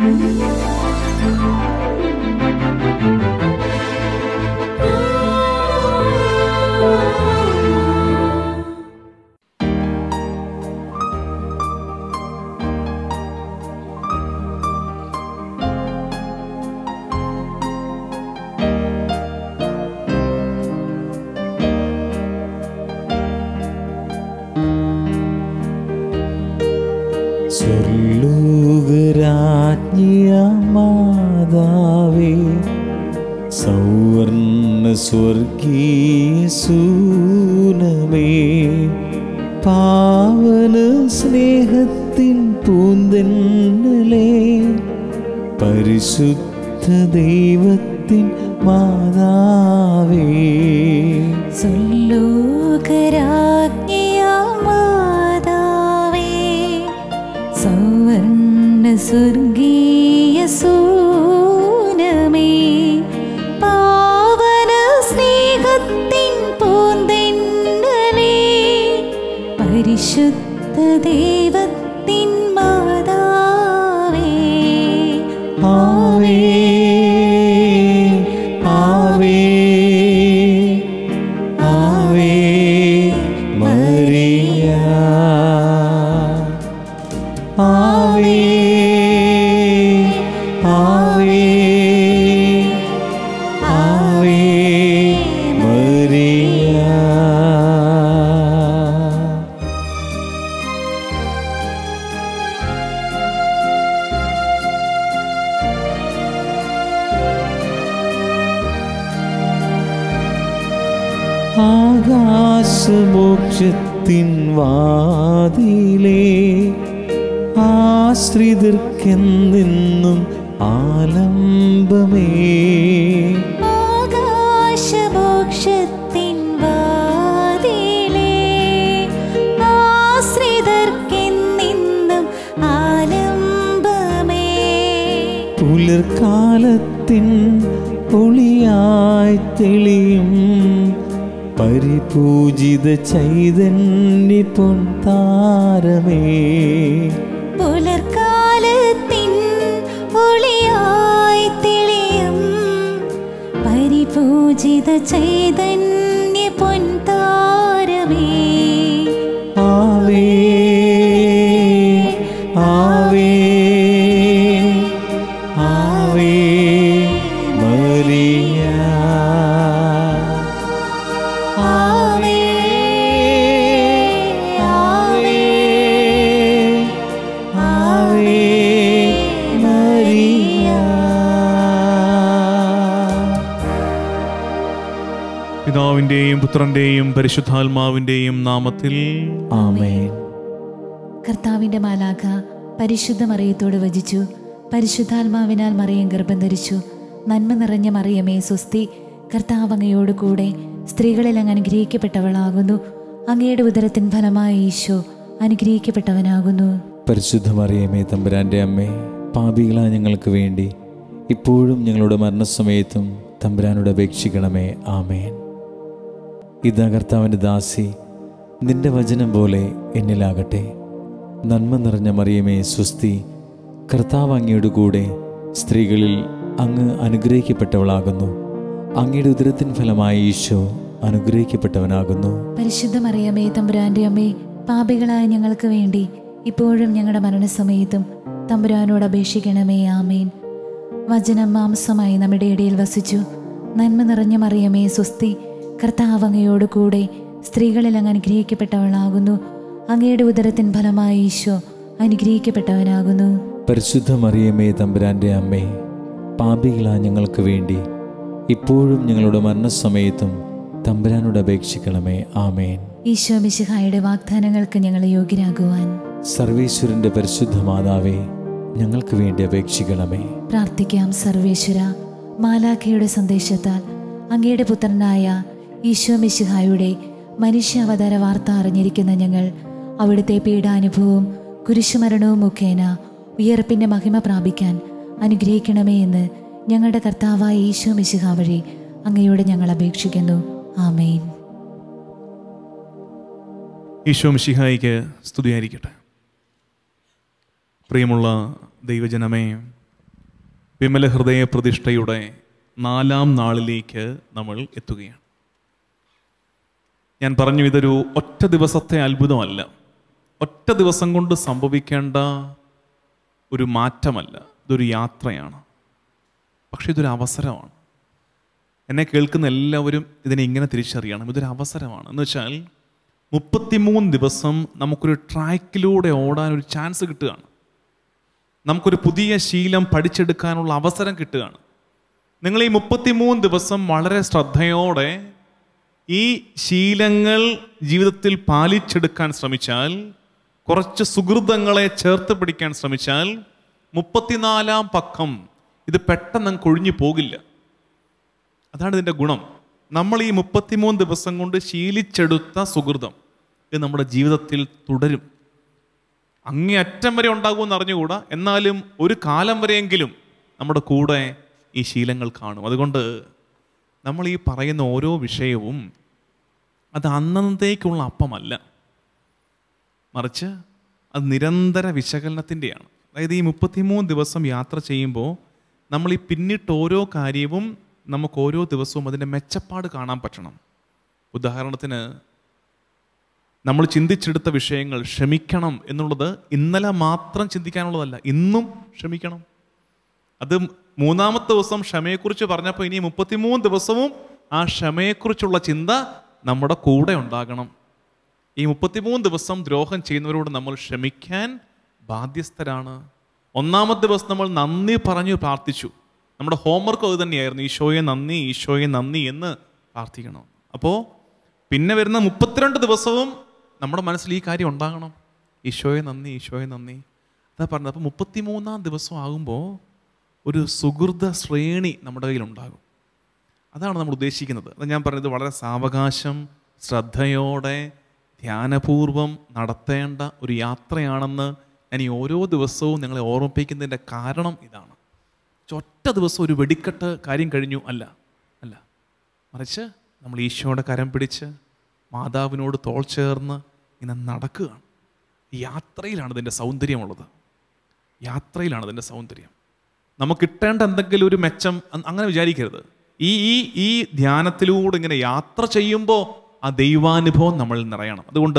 സ്വർലോകരാജ്ഞിയ മാതാവേ സൗവർണ സ്വർഗീയ സൂനമേ പാവന സ്നേഹത്തിൻ പൂന്തന്നലേ പരിശുദ്ധ ദൈവത്തിൻ മാതാവേ സ്വർലോകരാജ്ഞിയാമാതാവേ സൗവർണ്ണ സ്വർഗീയ സൂനമേ പാവന സ്നേഹത്തിൻ പൂന്തെന്നലേ പരിശുദ്ധ ദൈവത്തിൻ മാതാവേ ആവേ Ave Ave Maria Ave Ave Ave Maria ആകാശമോക്ഷത്തിൻ വാതിലേ ആശ്രിതർക്കെന്നെന്നും ആലംബമേ ആകാശമോക്ഷത്തിൻ വാതിലേ ആശ്രിതർക്കെന്നെന്നും ആലംബമേ പുലർക്കാലത്തിൻ ഒളിയായി തെളിയും പരിപൂജിത ചൈതന്യ പൊൻതാരമേ പുലർക്കാലത്തിൻ ഒളിയായി തെളിയും പരിപൂജിത ചൈതന്യ പൊൻതാരമേ Ave Ave Ave Maria Ave Ave Ave Maria പിതാവിൻ്റെയും പുത്രൻ്റെയും പരിശുദ്ധാത്മാവിൻ്റെയും നാമത്തിൽ ആമേൻ കർത്താവിന്റെ മാലാഖ പരിശുദ്ധ മറിയത്തോട് വചിച്ചു പരിശുദ്ധാത്മാവിനാൽ മറിയം ഗർഭം ധരിച്ചു നന്മ നിറഞ്ഞ മറിയമേ സ്വസ്തി കർത്താവ് അങ്ങയോട് കൂടെ സ്ത്രീകളിൽ അങ്ങ് അനുഗ്രഹിക്കപ്പെട്ടവളാകുന്നു അങ്ങയുടെ ഉദരത്തിൻ ഫലമായ ഈശോ അനുഗ്രഹിക്കപ്പെട്ടവനാകുന്നു പരിശുദ്ധ മറിയമേ തമ്പുരാൻ്റെ അമ്മേ പാപികളാ ഞങ്ങൾക്ക് വേണ്ടി ഇപ്പോഴും ഞങ്ങളുടെ മരണസമയത്തും തമ്പുരാനോട് അപേക്ഷിക്കണമേ ആമേൻ ഇതാ കർത്താവിൻ്റെ ദാസി നിന്റെ വചനം പോലെ എന്നിലാകട്ടെ നന്മ നിറഞ്ഞ മറിയമേ സ്വസ്തി കർത്താവ് അങ്ങയുടെ കൂടെ സ്ത്രീകളിൽ അങ്ങ് അനുഗ്രഹിക്കപ്പെട്ടവളാകുന്നു അങ്ങയുടെ ഉദരത്തിൻ ഫലമായ ഈശോ അനുഗ്രഹിക്കപ്പെട്ടവനാകുന്നു പരിശുദ്ധ മറിയമേ തമ്പുരാന്റെ അമ്മേ പാപികളായ ഞങ്ങൾക്ക് വേണ്ടി ഇപ്പോഴും ഞങ്ങളുടെ മരണസമയത്തും തമ്പുരാനോട് അപേക്ഷിക്കണമേ ആമേൻ വചനം മാംസമായി നമ്മുടെ ഇടയിൽ വസിച്ചു നന്മ നിറഞ്ഞ മറിയമേ സ്വസ്തി കർത്താവ് അങ്ങയോട് കൂടെ സ്ത്രീകളിൽ അങ്ങ് അനുഗ്രഹിക്കപ്പെട്ടവളാകുന്നു അങ്ങയുടെ ഉദരത്തിൻ ഫലമായ ഈശോ അനുഗ്രഹിക്കപ്പെട്ടവനാകുന്നു പരിശുദ്ധ മറിയമേ തമ്പുരാൻ്റെ അമ്മേ പാപികളാ ഞങ്ങൾക്ക് വേണ്ടി ഇപ്പോഴും ഞങ്ങളുടെ മരണസമയത്തും തമ്പുരാനോട് അപേക്ഷിക്കണമേ ആമേൻ ഈശോ മിശിഹായുടെ വാഗ്ദാനങ്ങൾക്ക് ഞങ്ങളെ യോഗ്യരാകുവാൻ സർവീശ്വരൻ്റെ പരിശുദ്ധ മാതാവേ ഞങ്ങൾക്ക് വേണ്ടി അപേക്ഷിക്കണമേ പ്രാർത്ഥിക്കാം സർവേശ്വര മാലാഖയുടെ സന്ദേശത്താൽ അങ്ങയുടെ പുത്രനായ ഈശോ മിശിഹായുടെ മനുഷ്യാവതാര വാർത്ത അറിഞ്ഞിരിക്കുന്ന ഞങ്ങൾ അവിടുത്തെ പീഡാനുഭവവും കുരിശുമരണവും മുഖേന ഉയർപ്പിൻ്റെ മഹിമ പ്രാപിക്കാൻ അനുഗ്രഹിക്കണമേ എന്ന് ഞങ്ങളുടെ കർത്താവായ ഈശോ മിശിഹ വഴി അങ്ങയോട് ഞങ്ങൾ അപേക്ഷിക്കുന്നു ആമേൻ ഈശോ മിശിഹായിക്ക് സ്തുതിയായിരിക്കട്ടെ പ്രിയമുള്ള ദൈവജനമേ വിമല ഹൃദയ പ്രതിഷ്ഠയുടെ നാലാം നാളിലേക്ക് നമ്മൾ എത്തുകയാണ് ഞാൻ പറഞ്ഞു ഇതൊരു ഒറ്റ ദിവസത്തെ അത്ഭുതമല്ല ഒറ്റ ദിവസം കൊണ്ട് സംഭവിക്കേണ്ട ഒരു മാറ്റമല്ല ഇതൊരു യാത്രയാണ് പക്ഷെ ഇതൊരു അവസരമാണ് എന്നെ കേൾക്കുന്ന എല്ലാവരും ഇതിനെ ഇങ്ങനെ തിരിച്ചറിയണം ഇതൊരു അവസരമാണ് എന്ന് വെച്ചാൽ മുപ്പത്തിമൂന്ന് ദിവസം നമുക്കൊരു ട്രാക്കിലൂടെ ഓടാൻ ഒരു ചാൻസ് കിട്ടുകയാണ് നമുക്കൊരു പുതിയ ശീലം പഠിച്ചെടുക്കാനുള്ള അവസരം കിട്ടുകയാണ് നിങ്ങൾ ഈ മുപ്പത്തിമൂന്ന് ദിവസം വളരെ ശ്രദ്ധയോടെ ഈ ശീലങ്ങൾ ജീവിതത്തിൽ പാലിച്ചെടുക്കാൻ ശ്രമിച്ചാൽ കുറച്ച് സുഹൃതങ്ങളെ ചേർത്ത് പിടിക്കാൻ ശ്രമിച്ചാൽ മുപ്പത്തിനാലാം പക്കം ഇത് പെട്ടെന്ന് അങ്ങ് കൊഴിഞ്ഞു പോകില്ല അതാണ് ഇതിൻ്റെ ഗുണം നമ്മൾ ഈ മുപ്പത്തിമൂന്ന് ദിവസം കൊണ്ട് ശീലിച്ചെടുത്ത സുഹൃതം ഇത് നമ്മുടെ ജീവിതത്തിൽ തുടരും അങ്ങേ അറ്റം വരെ ഉണ്ടാകുമെന്ന് അറിഞ്ഞുകൂടാ എന്നാലും ഒരു കാലം വരെയെങ്കിലും നമ്മുടെ കൂടെ ഈ ശീലങ്ങൾ കാണും അതുകൊണ്ട് നമ്മൾ ഈ പറയുന്ന ഓരോ വിഷയവും അത് അന്നത്തേക്കുള്ള അപ്പമല്ല മറിച്ച് അത് നിരന്തര വിശകലനത്തിൻ്റെയാണ് അതായത് ഈ മുപ്പത്തിമൂന്ന് ദിവസം യാത്ര ചെയ്യുമ്പോൾ നമ്മൾ ഈ പിന്നിട്ട് ഓരോ കാര്യവും നമുക്ക് ഓരോ ദിവസവും അതിൻ്റെ മെച്ചപ്പാട് കാണാൻ പറ്റണം ഉദാഹരണത്തിന് നമ്മൾ ചിന്തിച്ചെടുത്ത വിഷയങ്ങൾ ക്ഷമിക്കണം എന്നുള്ളത് ഇന്നലെ മാത്രം ചിന്തിക്കാനുള്ളതല്ല ഇന്നും ക്ഷമിക്കണം അത് മൂന്നാമത്തെ ദിവസം ക്ഷമയെക്കുറിച്ച് പറഞ്ഞപ്പോൾ ഇനി മുപ്പത്തിമൂന്ന് ദിവസവും ആ ക്ഷമയെക്കുറിച്ചുള്ള ചിന്ത നമ്മുടെ കൂടെ ഉണ്ടാകണം ഈ മുപ്പത്തിമൂന്ന് ദിവസം ദ്രോഹം ചെയ്യുന്നവരോട് നമ്മൾ ക്ഷമിക്കാൻ ബാധ്യസ്ഥരാണ് ഒന്നാമത്തെ ദിവസം നമ്മൾ നന്ദി പറഞ്ഞു പ്രാർത്ഥിച്ചു നമ്മുടെ ഹോംവർക്ക് അത് തന്നെയായിരുന്നു ഈശോയെ നന്ദി ഈശോയെ നന്ദി എന്ന് പ്രാർത്ഥിക്കണം അപ്പോൾ പിന്നെ വരുന്ന മുപ്പത്തിരണ്ട് ദിവസവും നമ്മുടെ മനസ്സിൽ ഈ കാര്യം ഉണ്ടാകണം ഈശോയെ നന്ദി ഈശോയെ നന്ദി അതാ പറഞ്ഞത് അപ്പോൾ മുപ്പത്തിമൂന്നാം ദിവസം ആകുമ്പോൾ ഒരു സുഹൃത ശ്രേണി നമ്മുടെ കയ്യിലുണ്ടാകും അതാണ് നമ്മൾ ഉദ്ദേശിക്കുന്നത് അത് ഞാൻ പറഞ്ഞത് വളരെ സാവകാശം ശ്രദ്ധയോടെ ധ്യാനപൂർവം നടത്തേണ്ട ഒരു യാത്രയാണെന്ന് ഞാൻ ഈ ഓരോ ദിവസവും നിങ്ങളെ ഓർമ്മിപ്പിക്കുന്നതിൻ്റെ കാരണം ഇതാണ് ഒറ്റ ദിവസം ഒരു വെടിക്കെട്ട് കാര്യം കഴിഞ്ഞു അല്ല അല്ല മറിച്ച് നമ്മൾ ഈശോയുടെ കരം പിടിച്ച് മാതാവിനോട് തോൾ ചേർന്ന് ഇങ്ങനെ നടക്കുകയാണ് യാത്രയിലാണ് ഇതിൻ്റെ സൗന്ദര്യമുള്ളത് യാത്രയിലാണ് ഇതിൻ്റെ സൗന്ദര്യം നമുക്ക് കിട്ടേണ്ട എന്തെങ്കിലും ഒരു മെച്ചം അ- അങ്ങനെ വിചാരിക്കരുത് ഈ ഈ ഈ ധ്യാനത്തിലൂടെ ഇങ്ങനെ യാത്ര ചെയ്യുമ്പോൾ ആ ദൈവാനുഭവം നമ്മൾ നിറയണം അതുകൊണ്ട്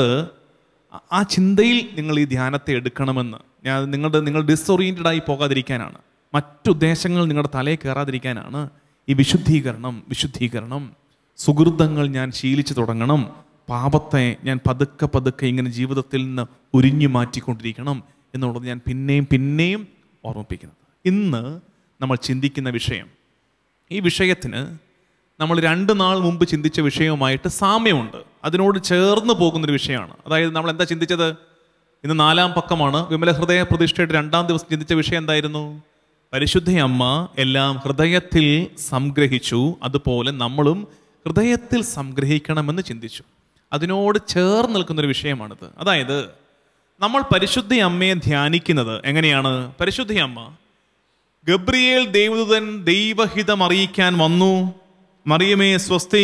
ആ- ആ ചിന്തയിൽ നിങ്ങൾ ഈ ധ്യാനത്തെ എടുക്കണമെന്ന് ഞാൻ നിങ്ങളുടെ നിങ്ങൾ ഡിസോറിയൻറ്റഡ് ആയി പോകാതിരിക്കാനാണ് മറ്റുദ്ദേശങ്ങൾ നിങ്ങളുടെ തലയിൽ കയറാതിരിക്കാനാണ് ഈ വിശുദ്ധീകരണം വിശുദ്ധീകരണം സുഹൃതങ്ങൾ ഞാൻ ശീലിച്ചു തുടങ്ങണം പാപത്തെ ഞാൻ പതുക്കെ പതുക്കെ ഇങ്ങനെ ജീവിതത്തിൽ നിന്ന് ഉരിഞ്ഞു മാറ്റിക്കൊണ്ടിരിക്കണം എന്നുള്ളത് ഞാൻ പിന്നെയും പിന്നെയും ഓർമ്മിപ്പിക്കുന്നത് ഇന്ന് നമ്മൾ ചിന്തിക്കുന്ന വിഷയം ഈ വിഷയത്തിന് നമ്മൾ രണ്ട് നാൾ മുമ്പ് ചിന്തിച്ച വിഷയവുമായിട്ട് സാമ്യമുണ്ട് അതിനോട് ചേർന്ന് പോകുന്നൊരു വിഷയമാണ് അതായത് നമ്മൾ എന്താ ചിന്തിച്ചത് ഇന്ന് നാലാം പക്കമാണ് വിമല ഹൃദയ പ്രതിഷ്ഠയുടെ രണ്ടാം ദിവസം ചിന്തിച്ച വിഷയം എന്തായിരുന്നു പരിശുദ്ധ അമ്മ എല്ലാം ഹൃദയത്തിൽ സംഗ്രഹിച്ചു അതുപോലെ നമ്മളും ഹൃദയത്തിൽ സംഗ്രഹിക്കണമെന്ന് ചിന്തിച്ചു അതിനോട് ചേർന്ന് നിൽക്കുന്നൊരു വിഷയമാണിത് അതായത് നമ്മൾ പരിശുദ്ധ അമ്മയെ ധ്യാനിക്കുന്നത് എങ്ങനെയാണ് പരിശുദ്ധ അമ്മ ഗബ്രിയേൽ ദേവദൂതൻ ദൈവഹിതം അറിയിക്കാൻ വന്നു മറിയമേ സ്വസ്തി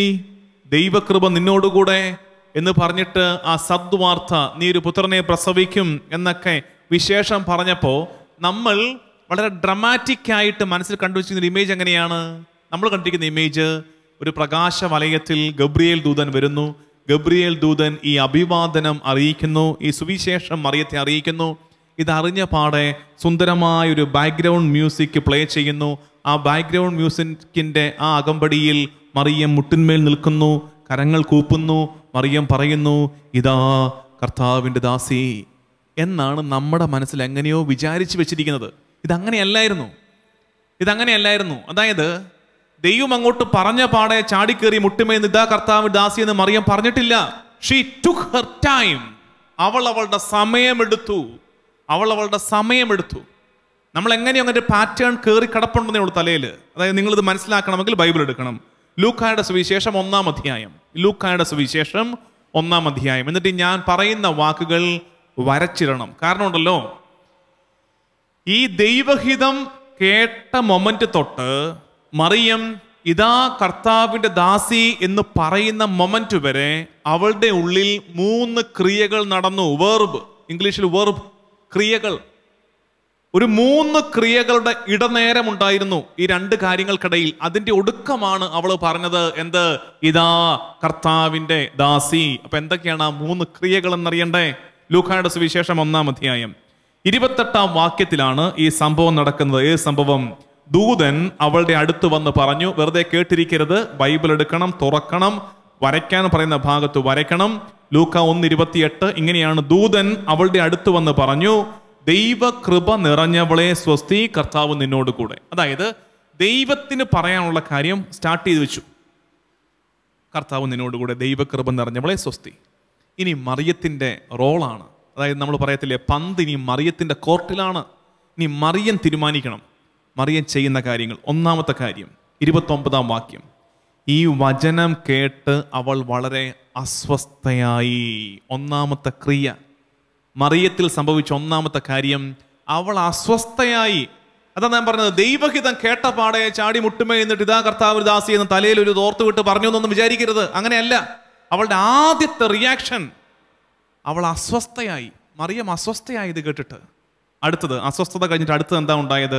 ദൈവകൃപ നിന്നോടുകൂടെ എന്ന് പറഞ്ഞിട്ട് ആ സദ്വാർത്ത നീ ഒരു പുത്രനെ പ്രസവിക്കും എന്നൊക്കെ വിശേഷം പറഞ്ഞപ്പോൾ നമ്മൾ വളരെ ഡ്രമാറ്റിക് ആയിട്ട് മനസ്സിൽ കണ്ടുവച്ചിരുന്ന ഇമേജ് എങ്ങനെയാണ് നമ്മൾ കണ്ടിരിക്കുന്ന ഇമേജ് ഒരു പ്രകാശ വലയത്തിൽ ഗബ്രിയേൽ ദൂതൻ വരുന്നു ഗബ്രിയേൽ ദൂതൻ ഈ അഭിവാദനം അറിയിക്കുന്നു ഈ സുവിശേഷം മറിയത്തെ അറിയിക്കുന്നു ഇതറിഞ്ഞ പാടെ സുന്ദരമായ ഒരു ബാക്ക്ഗ്രൗണ്ട് മ്യൂസിക് പ്ലേ ചെയ്യുന്നു ആ ബാക്ക്ഗ്രൗണ്ട് മ്യൂസിക്കിന്റെ ആ അകമ്പടിയിൽ മറിയം മുട്ടിന്മേൽ നിൽക്കുന്നു കരങ്ങൾ കൂപ്പുന്നു മറിയം പറയുന്നു ഇതാ കർത്താവിൻ്റെ ദാസി എന്നാണ് നമ്മുടെ മനസ്സിൽ എങ്ങനെയോ വിചാരിച്ചു വെച്ചിരിക്കുന്നത് ഇതങ്ങനെയല്ലായിരുന്നു ഇതങ്ങനെയല്ലായിരുന്നു അതായത് ദൈവം അങ്ങോട്ട് പറഞ്ഞ പാടെ ചാടിക്കേറി മുട്ടുമേ ഇതാ കർത്താവ് ദാസി എന്ന് മറിയം പറഞ്ഞിട്ടില്ല ഷീ ടുക്ക് ഹെർ ടൈം അവൾ അവളുടെ സമയമെടുത്തു അവൾ അവളുടെ സമയമെടുത്തു നമ്മൾ എങ്ങനെയോ അങ്ങനെ പാറ്റേൺ കയറി കിടപ്പുണ്ടെന്നേ ഉള്ളൂ തലയിൽ അതായത് നിങ്ങളിത് മനസ്സിലാക്കണമെങ്കിൽ ബൈബിൾ എടുക്കണം ലൂക്കായുടെ സുവിശേഷം ഒന്നാം അധ്യായം ലൂക്കായുടെ സുവിശേഷം ഒന്നാം അധ്യായം എന്നിട്ട് ഞാൻ പറയുന്ന വാക്കുകൾ വരച്ചിടണം കാരണം ഉണ്ടല്ലോ ഈ ദൈവഹിതം കേട്ട മൊമെന്റ് തൊട്ട് മറിയം ഇതാ കർത്താവിന്റെ ദാസി എന്ന് പറയുന്ന മൊമെന്റ് വരെ അവളുടെ ഉള്ളിൽ മൂന്ന് ക്രിയകൾ നടന്നു വേർബ് ഇംഗ്ലീഷിൽ വേർബ് ക്രിയകൾ ഒരു മൂന്ന് ക്രിയകളുടെ ഇടനേരമുണ്ടായിരുന്നു ഈ രണ്ട് കാര്യങ്ങൾക്കിടയിൽ അതിന്റെ ഒടുക്കമാണ് അവൾ പറഞ്ഞത് എന്ത് ഇതാ കർത്താവിന്റെ ദാസി അപ്പൊ എന്തൊക്കെയാണ് ആ മൂന്ന് ക്രിയകൾ എന്നറിയണ്ടേ ലൂക്കായുടെ സുവിശേഷം ഒന്നാം അധ്യായം ഇരുപത്തെട്ടാം വാക്യത്തിലാണ് ഈ സംഭവം നടക്കുന്നത് ഏത് സംഭവം ദൂതൻ അവളുടെ അടുത്ത് വന്ന് പറഞ്ഞു വെറുതെ കേട്ടിരിക്കരുത് ബൈബിൾ എടുക്കണം തുറക്കണം വരയ്ക്കാൻ പറയുന്ന ഭാഗത്ത് വരയ്ക്കണം ലൂക്ക ഒന്ന് ഇരുപത്തിയെട്ട് ഇങ്ങനെയാണ് ദൂതൻ അവളുടെ അടുത്ത് വന്ന് പറഞ്ഞു ദൈവകൃപ നിറഞ്ഞവളെ സ്വസ്തി കർത്താവ് നിന്നോട് കൂടെ അതായത് ദൈവത്തിന് പറയാനുള്ള കാര്യം സ്റ്റാർട്ട് ചെയ്ത് വെച്ചു കർത്താവ് നിന്നോട് കൂടെ ദൈവകൃപ നിറഞ്ഞവളെ സ്വസ്തി ഇനി മറിയത്തിന്റെ റോളാണ് അതായത് നമ്മൾ പറയത്തില്ലേ പന്ത് ഇനി മറിയത്തിന്റെ കോർട്ടിലാണ് ഇനി മറിയൻ തീരുമാനിക്കണം മറിയൻ ചെയ്യുന്ന കാര്യങ്ങൾ ഒന്നാമത്തെ കാര്യം ഇരുപത്തൊമ്പതാം വാക്യം ഈ വചനം കേട്ട് അവൾ വളരെ അസ്വസ്ഥയായി ഒന്നാമത്തെ ക്രിയ മറിയത്തിൽ സംഭവിച്ച ഒന്നാമത്തെ കാര്യം അവൾ അസ്വസ്ഥയായി അതാ ഞാൻ പറഞ്ഞത് ദൈവഹിതം കേട്ട പാടെ ചാടി മുട്ടുമേ എന്നിട്ട് ഇതാ കർത്താവ് ദാസി എന്ന് തലയിൽ ഒരു തോർത്ത് വിട്ട് പറഞ്ഞു എന്നൊന്നും വിചാരിക്കരുത് അങ്ങനെയല്ല അവളുടെ ആദ്യത്തെ റിയാക്ഷൻ അവൾ അസ്വസ്ഥയായി മറിയം അസ്വസ്ഥയായി ഇത് കേട്ടിട്ട് അടുത്തത് അസ്വസ്ഥത കഴിഞ്ഞിട്ട് അടുത്തത് എന്താ ഉണ്ടായത്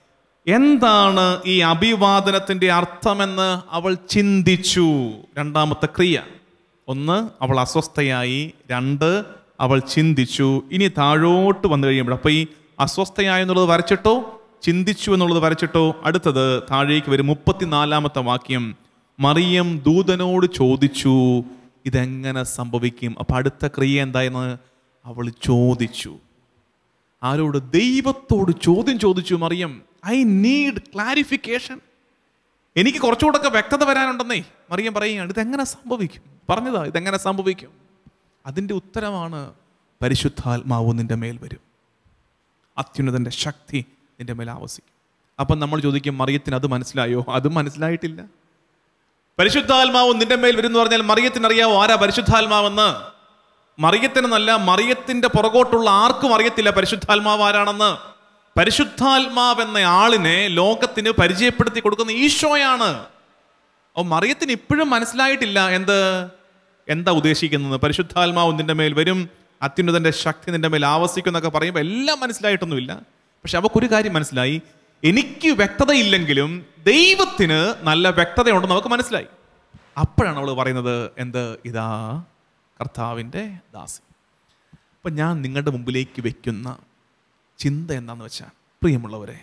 എന്താണ് ഈ അഭിവാദനത്തിന്റെ അർത്ഥമെന്ന് അവൾ ചിന്തിച്ചു രണ്ടാമത്തെ ക്രിയ ഒന്ന് അവൾ അസ്വസ്ഥയായി രണ്ട് അവൾ ചിന്തിച്ചു ഇനി താഴോട്ട് വന്നു കഴിയുമ്പോൾ അപ്പൊ ഈ അസ്വസ്ഥയായി എന്നുള്ളത് വരച്ചിട്ടോ ചിന്തിച്ചു എന്നുള്ളത് വരച്ചിട്ടോ അടുത്തത് താഴേക്ക് വരും മുപ്പത്തിനാലാമത്തെ വാക്യം മറിയം ദൂതനോട് ചോദിച്ചു ഇതെങ്ങനെ സംഭവിക്കും അപ്പൊ അടുത്ത ക്രിയ എന്തായെന്ന് അവൾ ചോദിച്ചു ആരോട് ദൈവത്തോട് ചോദ്യം ചോദിച്ചു മറിയം ഐ നീഡ് ക്ലാരിഫിക്കേഷൻ എനിക്ക് കുറച്ചുകൂടെ വ്യക്തത വരാനുണ്ടെന്നേ മറിയം പറയുകയാണ് ഇതെങ്ങനെ സംഭവിക്കും പറഞ്ഞതാ ഇതെങ്ങനെ സംഭവിക്കും അതിൻ്റെ ഉത്തരമാണ് പരിശുദ്ധാത്മാവ് നിന്റെ മേൽ വരും അത്യുന്നതന്റെ ശക്തി നിന്റെ മേൽ ആവസിക്കും അപ്പം നമ്മൾ ചോദിക്കും മറിയത്തിന് അത് മനസ്സിലായോ അതും മനസ്സിലായിട്ടില്ല പരിശുദ്ധാത്മാവ് നിന്റെ മേൽ വരും എന്ന് പറഞ്ഞാൽ മറിയത്തിന് അറിയാവോ ആരാ പരിശുദ്ധാത്മാവെന്ന് മറിയത്തിനെന്നല്ല മറിയത്തിന്റെ പുറകോട്ടുള്ള ആർക്കും അറിയത്തില്ല പരിശുദ്ധാത്മാവ് ആരാണെന്ന് പരിശുദ്ധാത്മാവ് എന്ന ആളിനെ ലോകത്തിന് പരിചയപ്പെടുത്തി കൊടുക്കുന്ന ഈശോയാണ് ഓ മറിയത്തിന് ഇപ്പോഴും മനസ്സിലായിട്ടില്ല എന്ത് എന്താ ഉദ്ദേശിക്കുന്നത് പരിശുദ്ധാത്മാവ് നിന്റെ മേൽ വരും അത്യുന്നതന്റെ ശക്തി നിന്റെ മേൽ ആവസിക്കും എന്നൊക്കെ പറയുമ്പോൾ എല്ലാം മനസ്സിലായിട്ടൊന്നുമില്ല പക്ഷെ അവക്കൊരു കാര്യം മനസ്സിലായി എനിക്ക് വ്യക്തതയില്ലെങ്കിലും ദൈവത്തിന് നല്ല വ്യക്തതയുണ്ടെന്ന് നമുക്ക് മനസ്സിലായി അപ്പോഴാണ് അവൾ പറയുന്നത് എന്ത് ഇതാ കർത്താവിൻ്റെ ദാസി അപ്പം ഞാൻ നിങ്ങളുടെ മുമ്പിലേക്ക് വെക്കുന്ന ചിന്ത എന്താന്ന് വെച്ചാൽ പ്രിയമുള്ളവരെ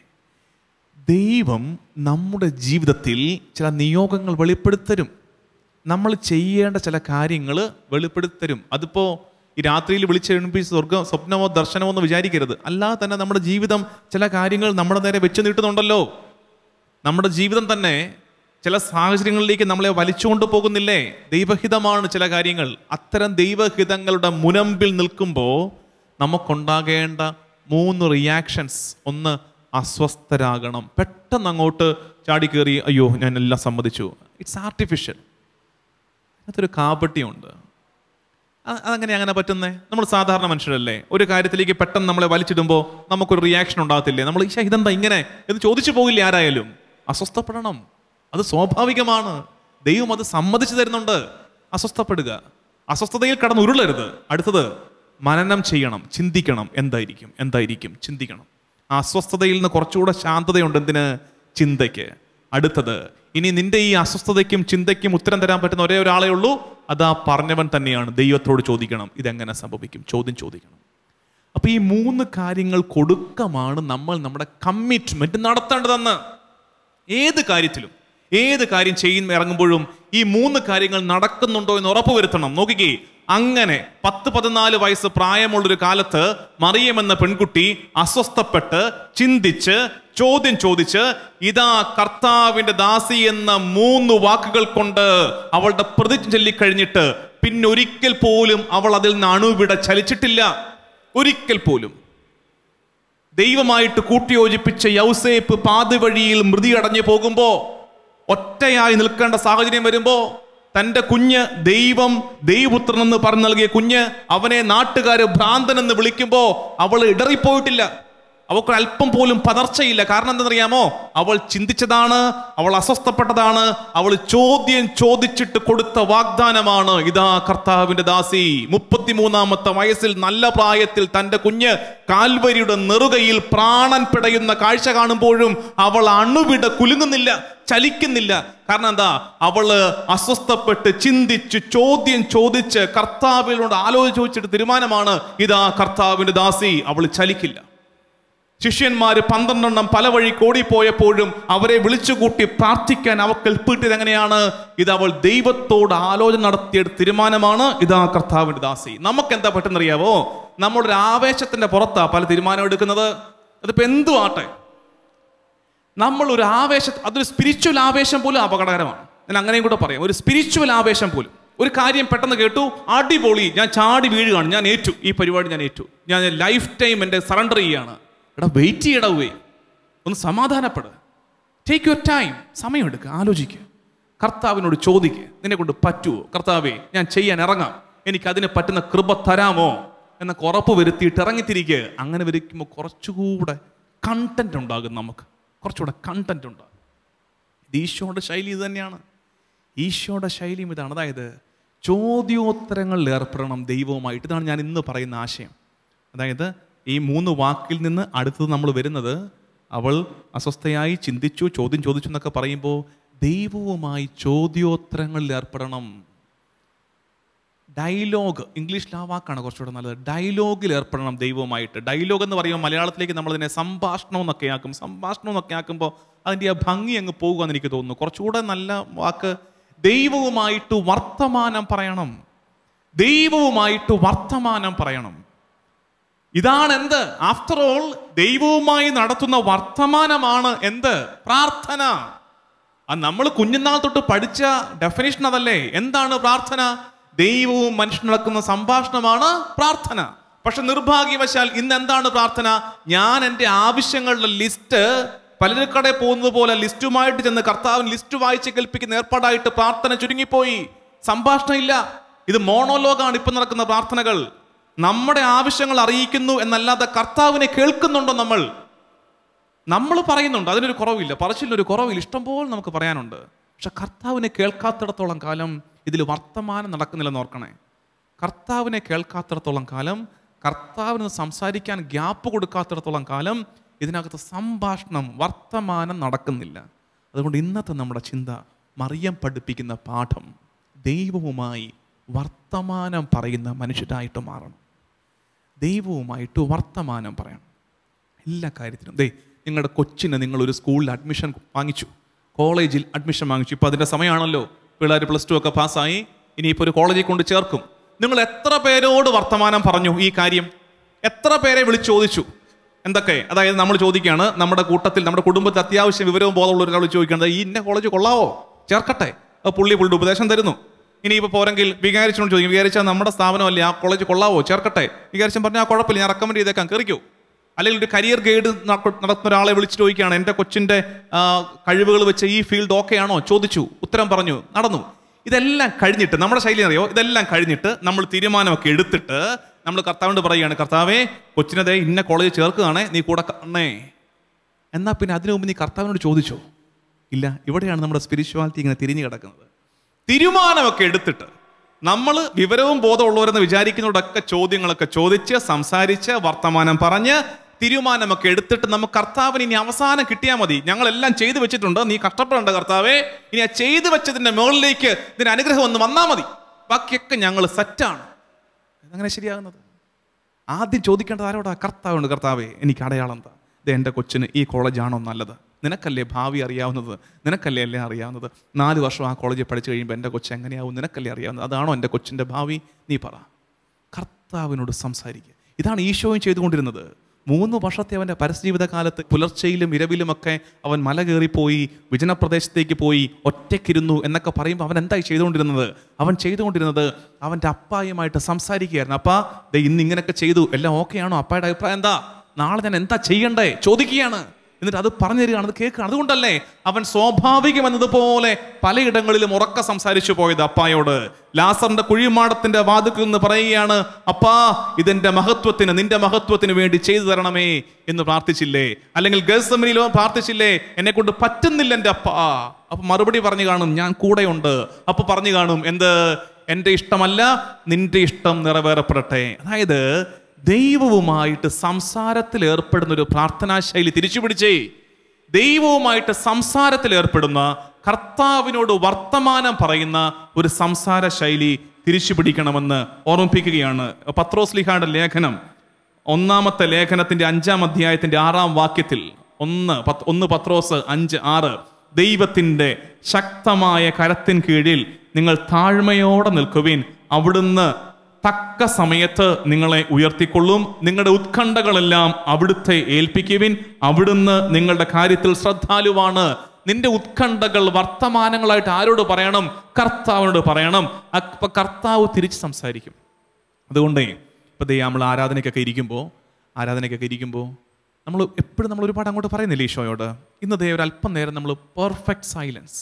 ദൈവം നമ്മുടെ ജീവിതത്തിൽ ചില നിയോഗങ്ങൾ വെളിപ്പെടുത്തരും നമ്മൾ ചെയ്യേണ്ട ചില കാര്യങ്ങൾ വെളിപ്പെടുത്തരും അതിപ്പോൾ ഈ രാത്രിയിൽ വിളിച്ചെഴുപ്പിച്ച് സ്വർഗം സ്വപ്നമോ ദർശനമോ എന്ന് വിചാരിക്കരുത് അല്ലാതെ തന്നെ നമ്മുടെ ജീവിതം ചില കാര്യങ്ങൾ നമ്മുടെ നേരെ വെച്ച് നീട്ടുന്നുണ്ടല്ലോ നമ്മുടെ ജീവിതം തന്നെ ചില സാഹചര്യങ്ങളിലേക്ക് നമ്മളെ വലിച്ചുകൊണ്ട് പോകുന്നില്ലേ ദൈവഹിതമാണ് ചില കാര്യങ്ങൾ അത്തരം ദൈവഹിതങ്ങളുടെ മുനമ്പിൽ നിൽക്കുമ്പോൾ നമുക്കുണ്ടാകേണ്ട മൂന്ന് റിയാക്ഷൻസ് ഒന്ന് അസ്വസ്ഥരാകണം പെട്ടെന്ന് അങ്ങോട്ട് ചാടി കയറി അയ്യോ ഞാൻ എല്ലാം സമ്മതിച്ചു ഇറ്റ്സ് ആർട്ടിഫിഷ്യൽ അതൊരു കാപട്യമുണ്ട് അ- അതങ്ങനെ അങ്ങനെ പറ്റുന്നേ നമ്മൾ സാധാരണ മനുഷ്യരല്ലേ ഒരു കാര്യത്തിലേക്ക് പെട്ടെന്ന് നമ്മളെ വലിച്ചിടുമ്പോൾ നമുക്കൊരു റിയാക്ഷൻ ഉണ്ടാകത്തില്ലേ നമ്മൾ "ഈശ്ശ, ഇതെന്താ ഇങ്ങനെ എന്ന് ചോദിച്ചു പോകില്ല ആരായാലും അസ്വസ്ഥപ്പെടണം അത് സ്വാഭാവികമാണ് ദൈവം അത് സമ്മതിച്ചു തരുന്നുണ്ട് അസ്വസ്ഥപ്പെടുക അസ്വസ്ഥതയിൽ കടന്ന് ഉരുളരുത് അടുത്തത് മനനം ചെയ്യണം ചിന്തിക്കണം എന്തായിരിക്കും എന്തായിരിക്കും ചിന്തിക്കണം ആ അസ്വസ്ഥതയിൽ നിന്ന് കുറച്ചുകൂടെ ശാന്തതയുണ്ട് എന്തിന് ചിന്തയ്ക്ക് അടുത്തത് ഇനി നിന്റെ ഈ അസ്വസ്ഥതയ്ക്കും ചിന്തയ്ക്കും ഉത്തരം തരാൻ പറ്റുന്ന ഒരേ ഒരാളേ ഉള്ളൂ അതാ പറഞ്ഞവൻ തന്നെയാണ് ദൈവത്തോട് ചോദിക്കണം ഇതെങ്ങനെ സംഭവിക്കും ചോദ്യം ചോദിക്കണം അപ്പൊ ഈ മൂന്ന് കാര്യങ്ങൾ കൊടുക്കമാണ് നമ്മൾ നമ്മുടെ കമ്മിറ്റ്മെന്റ് നടത്തേണ്ടതെന്ന് ഏത് കാര്യത്തിലും ഏത് കാര്യം ചെയ്യുന്ന ഇറങ്ങുമ്പോഴും ഈ മൂന്ന് കാര്യങ്ങൾ നടക്കുന്നുണ്ടോ എന്ന് ഉറപ്പുവരുത്തണം നോക്കിക്കേ അങ്ങനെ പത്ത് പതിനാല് വയസ്സ് പ്രായമുള്ളൊരു കാലത്ത് മറിയം എന്ന പെൺകുട്ടി അസ്വസ്ഥപ്പെട്ട് ചിന്തിച്ച് ചോദ്യം ചോദിച്ച് ഇതാ കർത്താവിന്റെ ദാസി എന്ന മൂന്ന് വാക്കുകൾ കൊണ്ട് അവളുടെ പ്രതിജ്ഞ ചൊല്ലിക്കഴിഞ്ഞിട്ട് പിന്നെ ഒരിക്കൽ പോലും അവൾ അതിൽ നിന്ന് അണുവിട ചലിച്ചിട്ടില്ല ഒരിക്കൽ പോലും ദൈവമായിട്ട് കൂട്ടിയോജിപ്പിച്ച യൗസേപ്പ് പാതിവഴിയിൽ മൃതി അടഞ്ഞു പോകുമ്പോ ഒറ്റയായി നിൽക്കേണ്ട സാഹചര്യം വരുമ്പോ തന്റെ കുഞ്ഞ് ദൈവം ദൈവപുത്രൻ എന്ന് പറഞ്ഞു നൽകിയ കുഞ്ഞ് അവനെ നാട്ടുകാര് ഭ്രാന്തൻ എന്ന് വിളിക്കുമ്പോ അവൾ ഇടറിപ്പോയിട്ടില്ല അവൾക്ക് അല്പം പോലും പതർച്ചയില്ല കാരണം എന്തെന്നറിയാമോ അവൾ ചിന്തിച്ചതാണ് അവൾ അസ്വസ്ഥപ്പെട്ടതാണ് അവൾ ചോദ്യം ചോദിച്ചിട്ട് കൊടുത്ത വാഗ്ദാനമാണ് ഇതാ കർത്താവിന്റെ ദാസി മുപ്പത്തിമൂന്നാമത്തെ വയസ്സിൽ നല്ല പ്രായത്തിൽ തന്റെ കുഞ്ഞ് കാൽവരിയുടെ നെറുകയിൽ പ്രാണൻ പിടയുന്ന കാഴ്ച കാണുമ്പോഴും അവൾ അണുവിട കുലുങ്ങുന്നില്ല ചലിക്കുന്നില്ല കാരണം എന്താ അവള് അസ്വസ്ഥപ്പെട്ട് ചിന്തിച്ച് ചോദ്യം ചോദിച്ച് കർത്താവിനോട് ആലോചിച്ച് ചോദിച്ചിട്ട് തീരുമാനമാണ് ഇതാ കർത്താവിന്റെ ദാസി അവൾ ചലിക്കില്ല ശിഷ്യന്മാര് പന്ത്രണ്ടെണ്ണം പല വഴി ഓടിപ്പോയപ്പോഴും അവരെ വിളിച്ചുകൂട്ടി പ്രാർത്ഥിക്കാൻ അവർക്ക് എൽപ്പിട്ടത് എങ്ങനെയാണ് ഇത് അവൾ ദൈവത്തോട് ആലോചന നടത്തിയ തീരുമാനമാണ് ഇതാ കർത്താവിന്റെ ദാസി നമുക്ക് എന്താ പറ്റുന്നറിയാവോ നമ്മുടെ ഒരു ആവേശത്തിന്റെ പുറത്താ പല തീരുമാനം എടുക്കുന്നത് അതിപ്പോ എന്തു ആട്ടെ നമ്മൾ ഒരു ആവേശ അതൊരു സ്പിരിച്വൽ ആവേശം പോലും അപകടകരമാണ് ഞാൻ അങ്ങനെയും കൂടെ പറയാം ഒരു സ്പിരിച്വൽ ആവേശം പോലും ഒരു കാര്യം പെട്ടെന്ന് കേട്ടു അടിപൊളി ഞാൻ ചാടി വീഴുകയാണ് ഞാൻ ഏറ്റു ഈ പരിപാടി ഞാൻ ഏറ്റു ഞാൻ ലൈഫ് ടൈം എൻ്റെ സറണ്ടർ ചെയ്യാണ് എടാ വെയിറ്റ് ചെയ്യടവേ ഒന്ന് സമാധാനപ്പെട് ടേക്ക് യുവർ ടൈം സമയമെടുക്കുക ആലോചിക്കുക കർത്താവിനോട് ചോദിക്കുക നിന്നെ കൊണ്ട് പറ്റുമോ കർത്താവേ ഞാൻ ചെയ്യാൻ ഇറങ്ങാം എനിക്ക് അതിന് പറ്റുന്ന കൃപ തരാമോ എന്നൊക്കെ ഉറപ്പ് വരുത്തിയിട്ട് ഇറങ്ങിത്തിരിക്കുക അങ്ങനെ വരയ്ക്കുമ്പോൾ കുറച്ചുകൂടെ കണ്ടന്റ് ഉണ്ടാകും നമുക്ക് കുറച്ചുകൂടെ കണ്ടന്റ് ഉണ്ടാകും ഇത് ഈശോയുടെ ശൈലി ഇത് തന്നെയാണ് ഈശോയുടെ ശൈലിയും ഇതാണ് അതായത് ചോദ്യോത്തരങ്ങളിൽ ഏർപ്പെടണം ദൈവവുമായിട്ട് ഇതാണ് ഞാൻ ഇന്ന് പറയുന്ന ആശയം അതായത് ഈ മൂന്ന് വാക്കിൽ നിന്ന് അടുത്തത് നമ്മൾ വരുന്നത് അവൾ അസ്വസ്ഥയായി ചിന്തിച്ചു ചോദ്യം ചോദിച്ചു എന്നൊക്കെ പറയുമ്പോൾ ദൈവവുമായി ചോദ്യോത്തരങ്ങളിൽ ഏർപ്പെടണം ഡയലോഗ് ഇംഗ്ലീഷിൽ ആ വാക്കാണ് കുറച്ചുകൂടെ നല്ലത് ഡയലോഗിൽ ഏർപ്പെടണം ദൈവവുമായിട്ട് ഡയലോഗ് എന്ന് പറയുമ്പോൾ മലയാളത്തിലേക്ക് നമ്മളതിനെ സംഭാഷണം എന്നൊക്കെ ആക്കും സംഭാഷണം എന്നൊക്കെ ആക്കുമ്പോൾ അതിൻ്റെ ആ ഭംഗി അങ്ങ് പോകുമെന്ന് എനിക്ക് തോന്നുന്നു കുറച്ചുകൂടെ നല്ല വാക്ക് ദൈവവുമായിട്ട് വർത്തമാനം പറയണം ദൈവവുമായിട്ട് വർത്തമാനം പറയണം ഇതാണ് എന്ത് ആഫ്റ്റർ ഓൾ ദൈവവുമായി നടത്തുന്ന വർത്തമാനമാണ് എന്ത് പ്രാർത്ഥന ആ നമ്മൾ കുഞ്ഞുനാൾ തൊട്ട് പഠിച്ച ഡെഫിനേഷൻ അതല്ലേ എന്താണ് പ്രാർത്ഥന ദൈവവും മനുഷ്യൻ നടക്കുന്ന സംഭാഷണമാണ് പ്രാർത്ഥന പക്ഷെ നിർഭാഗ്യവശാൽ ഇന്ന് എന്താണ് പ്രാർത്ഥന ഞാൻ എൻ്റെ ആവശ്യങ്ങളുടെ ലിസ്റ്റ് പലരുക്കടെ പോകുന്നത് പോലെ ലിസ്റ്റുമായിട്ട് ചെന്ന് കർത്താവിന് ലിസ്റ്റ് വായിച്ച് കേൾപ്പിക്കുന്ന ഏർപ്പാടായിട്ട് പ്രാർത്ഥന ചുരുങ്ങിപ്പോയി സംഭാഷണം ഇല്ല ഇത് മോണോലോഗാണ് ഇപ്പൊ നടക്കുന്ന പ്രാർത്ഥനകൾ നമ്മുടെ ആവശ്യങ്ങൾ അറിയിക്കുന്നു എന്നല്ലാതെ കർത്താവിനെ കേൾക്കുന്നുണ്ടോ നമ്മൾ നമ്മൾ പറയുന്നുണ്ട് അതിനൊരു കുറവില്ല പറച്ചിലൊരു കുറവില്ല ഇഷ്ടംപോലെ നമുക്ക് പറയാനുണ്ട് പക്ഷെ കർത്താവിനെ കേൾക്കാത്തിടത്തോളം കാലം ഇതിൽ വർത്തമാനം നടക്കുന്നില്ലെന്ന് ഓർക്കണേ കർത്താവിനെ കേൾക്കാത്തിടത്തോളം കാലം കർത്താവിന് സംസാരിക്കാൻ ഗ്യാപ്പ് കൊടുക്കാത്തിടത്തോളം കാലം ഇതിനകത്ത് സംഭാഷണം വർത്തമാനം നടക്കുന്നില്ല അതുകൊണ്ട് ഇന്നത്തെ നമ്മുടെ ചിന്ത മറിയം പഠിപ്പിക്കുന്ന പാഠം ദൈവവുമായി വർത്തമാനം പറയുന്ന മനുഷ്യരായിട്ട് മാറണം ദൈവവുമായിട്ട് വർത്തമാനം പറയണം എല്ലാ കാര്യത്തിനും ദേ നിങ്ങളുടെ കൊച്ചിന് നിങ്ങൾ ഒരു സ്കൂളിൽ അഡ്മിഷൻ വാങ്ങിച്ചു കോളേജിൽ അഡ്മിഷൻ വാങ്ങിച്ചു ഇപ്പോൾ അതിൻ്റെ സമയമാണല്ലോ പിള്ളേർ പ്ലസ് ടു ഒക്കെ പാസ്സായി ഇനിയിപ്പോൾ ഒരു കോളേജിൽ കൊണ്ട് ചേർക്കും നിങ്ങൾ എത്ര പേരോട് വർത്തമാനം പറഞ്ഞു ഈ കാര്യം എത്ര പേരെ വിളിച്ച് ചോദിച്ചു എന്തൊക്കെ അതായത് നമ്മൾ ചോദിക്കുകയാണ് നമ്മുടെ കൂട്ടത്തിൽ നമ്മുടെ കുടുംബത്തിൽ അത്യാവശ്യം വിവരവും ബോധമുള്ള ഒരാൾ ചോദിക്കുന്നത് ഈ ഇന്ന കോളേജ് കൊള്ളാവോ ചേർക്കട്ടെ അത് പുള്ളി പുള്ളിയുടെ ഉപദേശം തരുന്നു ഇനിയിപ്പോൾ പോരെങ്കിൽ വികാരിച്ചോട് ചോദിക്കും വികാരിച്ചാൽ നമ്മുടെ സ്ഥാപനമല്ലേ ആ കോളേജ് കൊള്ളാവോ ചേർക്കട്ടെ വികാരിച്ചൻ പറഞ്ഞാൽ ആ കുഴപ്പമില്ല ഞാൻ റെക്കമെൻഡ് ചെയ്തേക്കാം കയറിക്കോ അല്ലെങ്കിൽ ഒരു കരിയർ ഗൈഡ് നടത്തുന്ന ഒരാളെ വിളിച്ച് ചോദിക്കുകയാണ് എൻ്റെ കൊച്ചിൻ്റെ കഴിവുകൾ വെച്ച് ഈ ഫീൽഡ് ഓക്കെ ആണോ ചോദിച്ചു ഉത്തരം പറഞ്ഞു നടന്നു ഇതെല്ലാം കഴിഞ്ഞിട്ട് നമ്മുടെ ശൈലി അറിയോ ഇതെല്ലാം കഴിഞ്ഞിട്ട് നമ്മൾ തീരുമാനമൊക്കെ എടുത്തിട്ട് നമ്മൾ കർത്താവിനോട് പറയുകയാണ് കർത്താവേ കൊച്ചിനെ ദേ ഇന്ന കോളേജിൽ ചേർക്കുകയാണേ നീ കൂടെ കാണണേ എന്നാൽ പിന്നെ അതിനു മുമ്പ് നീ കർത്താവിനോട് ചോദിച്ചോ ഇല്ല ഇവിടെയാണ് നമ്മുടെ സ്പിരിച്വാലിറ്റി ഇങ്ങനെ തിരിഞ്ഞു കിടക്കുന്നത് തീരുമാനമൊക്കെ എടുത്തിട്ട് നമ്മൾ വിവരവും ബോധമുള്ളവരെന്ന് വിചാരിക്കുന്നവരോടൊക്കെ ചോദ്യങ്ങളൊക്കെ ചോദിച്ച് സംസാരിച്ച് വർത്തമാനം പറഞ്ഞ് തീരുമാനമൊക്കെ എടുത്തിട്ട് നമുക്ക് കർത്താവിന് ഇനി അവസാനം കിട്ടിയാൽ മതി ഞങ്ങളെല്ലാം ചെയ്തു വെച്ചിട്ടുണ്ട് നീ കഷ്ടപ്പെടേണ്ട കർത്താവേ ഇനി ആ ചെയ്തു വെച്ചതിന്റെ മുകളിലേക്ക് ഇതിന് അനുഗ്രഹം ഒന്ന് വന്നാൽ മതി ബാക്കിയൊക്കെ ഞങ്ങൾ സെറ്റാണ് അതങ്ങനെ ശരിയാകുന്നത് ആദ്യം ചോദിക്കേണ്ടത് ആരോടാ കർത്താവുണ്ട് കർത്താവേ എനിക്ക് അടയാളം എന്താ ഇത് എൻ്റെ കൊച്ചിന് ഈ കോളേജാണോ നല്ലത് നിനക്കല്ലേ ഭാവി അറിയാവുന്നത് നിനക്കല്ലേ എല്ലാം അറിയാവുന്നത് നാല് വർഷം ആ കോളേജിൽ പഠിച്ചു കഴിയുമ്പോൾ എൻ്റെ കൊച്ചു എങ്ങനെയാവും നിനക്കല്ലേ അറിയാവുന്നത് അതാണോ എൻ്റെ കൊച്ചിൻ്റെ ഭാവി നീ പറ കർത്താവിനോട് സംസാരിക്കുക ഇതാണ് ഈശോയും ചെയ്തുകൊണ്ടിരുന്നത് മൂന്ന് വർഷത്തെ അവൻ്റെ പരസ്യജീവിത കാലത്ത് പുലർച്ചയിലും ഇരവിലുമൊക്കെ അവൻ മല കയറിപ്പോയി വിജനപ്രദേശത്തേക്ക് പോയി ഒറ്റയ്ക്കിരുന്നു എന്നൊക്കെ പറയുമ്പോൾ അവൻ എന്തായി ചെയ്തുകൊണ്ടിരുന്നത് അവൻ ചെയ്തുകൊണ്ടിരുന്നത് അവൻ്റെ അപ്പായുമായിട്ട് സംസാരിക്കുകയായിരുന്നു അപ്പാ ദേ ഇന്ന് ഇങ്ങനെയൊക്കെ ചെയ്തു എല്ലാം ഓക്കെ ആണോ അപ്പായുടെ അഭിപ്രായം എന്താ നാളെ ഞാൻ എന്താ ചെയ്യണ്ടേ ചോദിക്കുകയാണ് എന്നിട്ട് അത് പറഞ്ഞു തരികയാണ് അത് കേൾക്കുകയാണ് അതുകൊണ്ടല്ലേ അവൻ സ്വാഭാവികം എന്നതുപോലെ പലയിടങ്ങളിലും ഉറക്ക സംസാരിച്ചു പോയത് അപ്പായോട് ലാസറിന്റെ കുഴിമാടത്തിന്റെ വാതുക്കിൽ നിന്ന് പറയുകയാണ് അപ്പാ ഇതെന്റെ മഹത്വത്തിന് നിന്റെ മഹത്വത്തിന് വേണ്ടി ചെയ്തു തരണമേ എന്ന് പ്രാർത്ഥിച്ചില്ലേ അല്ലെങ്കിൽ ഗൾസമിനിലോ പ്രാർത്ഥിച്ചില്ലേ എന്നെ കൊണ്ട് പറ്റുന്നില്ല എൻ്റെ അപ്പാ അപ്പൊ മറുപടി പറഞ്ഞു കാണും ഞാൻ കൂടെയുണ്ട് അപ്പൊ പറഞ്ഞു കാണും എന്ത് എൻ്റെ ഇഷ്ടമല്ല നിന്റെ ഇഷ്ടം നിറവേറപ്പെടട്ടെ അതായത് ദൈവവുമായിട്ട് സംസാരത്തിൽ ഏർപ്പെടുന്ന ഒരു പ്രാർത്ഥനാ ശൈലി തിരിച്ചു പിടിച്ചേ ദൈവവുമായിട്ട് സംസാരത്തിൽ ഏർപ്പെടുന്ന കർത്താവിനോട് വർത്തമാനം പറയുന്ന ഒരു സംസാര ശൈലി തിരിച്ചു പിടിക്കണമെന്ന് ഓർമ്മിപ്പിക്കുകയാണ് പത്രോസ് ലിഹായുടെ ലേഖനം ഒന്നാമത്തെ ലേഖനത്തിന്റെ അഞ്ചാം അധ്യായത്തിന്റെ ആറാം വാക്യത്തിൽ ഒന്ന് പത്ത് ഒന്ന് പത്രോസ് അഞ്ച് ആറ് ദൈവത്തിന്റെ ശക്തമായ കരത്തിൻ കീഴിൽ നിങ്ങൾ താഴ്മയോടെ നിൽക്കുവിൻ അവിടുന്ന് തക്ക സമയത്ത് നിങ്ങളെ ഉയർത്തിക്കൊള്ളും നിങ്ങളുടെ ഉത്കണ്ഠകളെല്ലാം അവിടുത്തെ ഏൽപ്പിക്കുവിൻ അവിടുന്ന് നിങ്ങളുടെ കാര്യത്തിൽ ശ്രദ്ധാലുവാണ് നിന്റെ ഉത്കണ്ഠകൾ വർത്തമാനങ്ങളായിട്ട് ആരോട് പറയണം കർത്താവിനോട് പറയണം അപ്പൊ കർത്താവ് തിരിച്ച് സംസാരിക്കും അതുകൊണ്ടേ ഇപ്പൊ ദേ നമ്മൾ ആരാധനയ്ക്കൊക്കെ ഇരിക്കുമ്പോൾ ആരാധനയ്ക്കൊക്കെ ഇരിക്കുമ്പോൾ നമ്മൾ എപ്പോഴും നമ്മൾ ഒരുപാട് അങ്ങോട്ട് പറയുന്നില്ലേ ഈശോയോട് ഇന്ന് ദേ ഒരു അല്പം നേരം നമ്മൾ പെർഫെക്റ്റ് സൈലൻസ്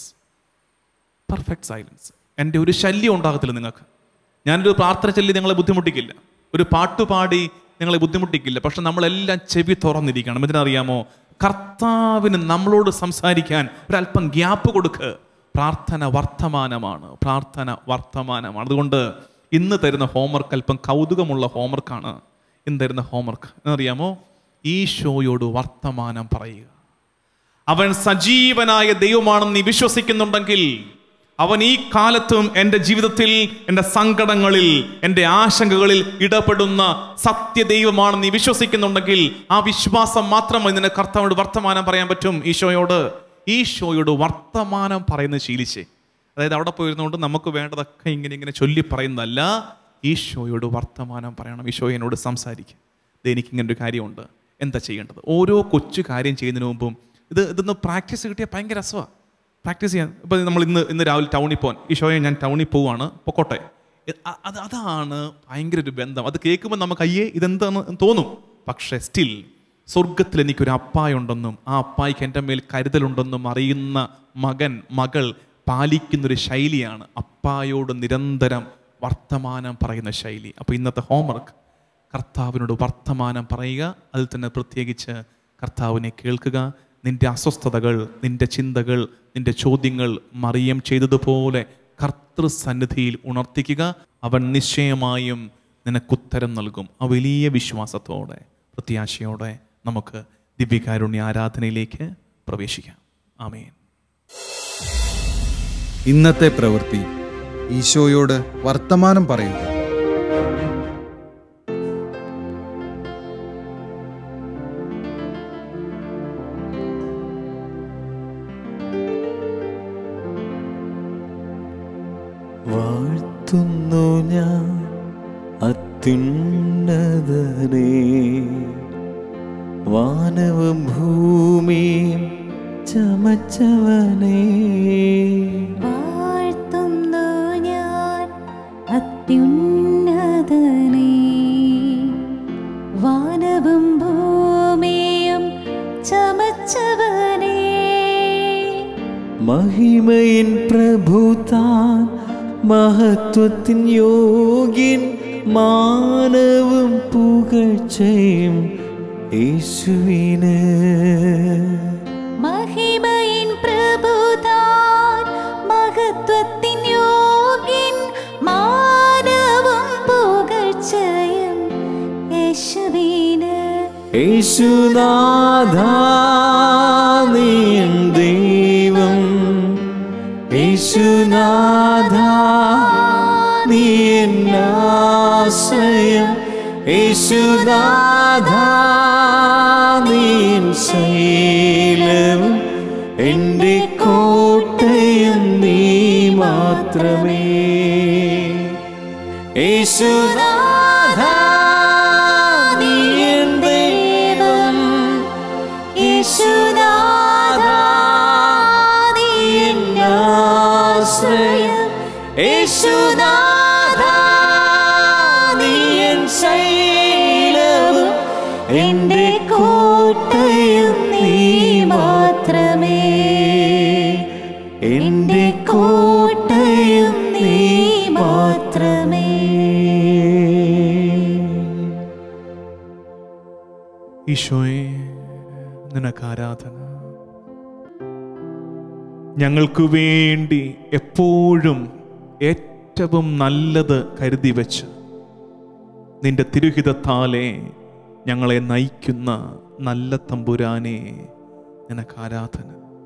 പെർഫെക്റ്റ് സൈലൻസ് എൻ്റെ ഒരു ശല്യം ഉണ്ടാകത്തില്ല നിങ്ങൾക്ക് ഞാനൊരു പ്രാർത്ഥന ചൊല്ലി നിങ്ങളെ ബുദ്ധിമുട്ടിക്കില്ല ഒരു പാട്ടുപാടി നിങ്ങളെ ബുദ്ധിമുട്ടിക്കില്ല പക്ഷെ നമ്മളെല്ലാം ചെവി തുറന്നിരിക്കണം ഇതിനറിയാമോ കർത്താവിന് നമ്മളോട് സംസാരിക്കാൻ ഒരല്പം ഗ്യാപ്പ് കൊടുക്ക് പ്രാർത്ഥന വർത്തമാനമാണ് പ്രാർത്ഥന വർത്തമാനമാണ് അതുകൊണ്ട് ഇന്ന് തരുന്ന ഹോംവർക്ക് അല്പം കൗതുകമുള്ള ഹോംവർക്കാണ് ഇന്ന് തരുന്ന ഹോംവർക്ക് എന്നറിയാമോ ഈശോയോട് വർത്തമാനം പറയുക അവൻ സജീവനായ ദൈവമാണെന്ന് നീ വിശ്വസിക്കുന്നുണ്ടെങ്കിൽ അവൻ ഈ കാലത്തും എൻ്റെ ജീവിതത്തിൽ എൻ്റെ സങ്കടങ്ങളിൽ എൻ്റെ ആശങ്കകളിൽ ഇടപെടുന്ന സത്യദൈവമാണെന്ന് നീ വിശ്വസിക്കുന്നുണ്ടെങ്കിൽ ആ വിശ്വാസം മാത്രം മതി നിനക്ക് കർത്താവിനോട് വർത്തമാനം പറയാൻ പറ്റും ഈശോയോട് ഈശോയോട് വർത്തമാനം പറയുന്നത് ശീലിച്ചേ അതായത് അവിടെ പോയിരുന്നുകൊണ്ട് നമുക്ക് വേണ്ടതൊക്കെ ഇങ്ങനെ ഇങ്ങനെ ചൊല്ലി പറയുന്നതല്ല ഈശോയോട് വർത്തമാനം പറയണം ഈശോ എന്നോട് സംസാരിക്കുക ഇത് എനിക്കിങ്ങനെ ഒരു കാര്യമുണ്ട് എന്താ ചെയ്യേണ്ടത് ഓരോ കൊച്ചു കാര്യം ചെയ്യുന്നതിന് മുമ്പും ഇത് ഇതൊന്ന് പ്രാക്ടീസ് കിട്ടിയാൽ ഭയങ്കര രസമാണ് പ്രാക്ടീസ് ചെയ്യാൻ ഇപ്പം നമ്മൾ ഇന്ന് ഇന്ന് രാവിലെ ടൗണിൽ പോകാൻ ഈശോയെ ഞാൻ ടൗണിൽ പോവാണ് പൊക്കോട്ടെ ഇ- അ- അത് അതാണ് ഭയങ്കര ഒരു ബന്ധം അത് കേൾക്കുമ്പോൾ നമുക്ക് അയ്യേ ഇതെന്താന്ന് തോന്നും പക്ഷേ സ്റ്റിൽ സ്വർഗത്തിൽ എനിക്കൊരു അപ്പായുണ്ടെന്നും ആ അപ്പായിക്ക് എൻ്റെ മേൽ കരുതലുണ്ടെന്നും അറിയുന്ന മകൻ മകൾ പാലിക്കുന്നൊരു ശൈലിയാണ് അപ്പായോട് നിരന്തരം വർത്തമാനം പറയുന്ന ശൈലി അപ്പോൾ ഇന്നത്തെ ഹോംവർക്ക് കർത്താവിനോട് വർത്തമാനം പറയുക അതിൽ തന്നെ പ്രത്യേകിച്ച് കർത്താവിനെ കേൾക്കുക നിന്റെ അസ്വസ്ഥതകൾ നിന്റെ ചിന്തകൾ നിന്റെ ചോദ്യങ്ങൾ മറിയം ചെയ്തതുപോലെ കർത്തൃസന്നിധിയിൽ ഉണർത്തിക്കുക അവൻ നിശ്ചയമായും നിനക്കുത്തരം നൽകും ആ വലിയ വിശ്വാസത്തോടെ പ്രത്യാശയോടെ നമുക്ക് ദിവ്യകാരുണ്യ ആരാധനയിലേക്ക് പ്രവേശിക്കാം ആമേൻ ഇന്നത്തെ പ്രവൃത്തി ഈശോയോട് വർത്തമാനം പറയുക വാഴ്ത്തുന്നു ഞാൻ അത്യുന്നതനെ വാനവും ഭൂമിയും ചമച്ചവനേ വാഴ്ത്തുന്നു ഞാൻ അത്യുന്നതനെ വാനവും ഭൂമിയും ചമച്ചവനേ മഹിമയിൻ പ്രഭുതാൻ മഹത്വത്തിൻ യോഗ്യൻ മാനവും പുകഴ്ചയും യേശുവിന് മഹിമയിൻ പ്രഭുതാൻ മഹത്വത്തിൻ യോഗ്യൻ മാനവും പുകഴ്ചയും യേശുവിന് യേശുനാഥ നീ എൻ ദൈവം യേശുനാഥ നീ എൻ ആശ്രയം യേശുനാഥ നീ എൻ ശൈലവും എൻ്റെ കോട്ടയും നീ മാത്രമേ യേശുനാഥ നീ എൻ ദൈവം യേശുനാഥ നീ എൻ ആശ്രയം യേശുനാഥ നീ എൻ ശൈലവും എൻ്റെ കോട്ടയും നീ എന്റെ കോട്ടയും നീ മാത്രമേ ഈശോയെ നിനക്ക് ആരാധന ഞങ്ങൾക്ക് വേണ്ടി എപ്പോഴും ഏറ്റവും നല്ലത് കരുതി വെച്ച് നിന്റെ തിരുഹിതത്താലെ ഞങ്ങളെ നയിക്കുന്ന നല്ല തമ്പുരാനെ നിനക്ക് ആരാധന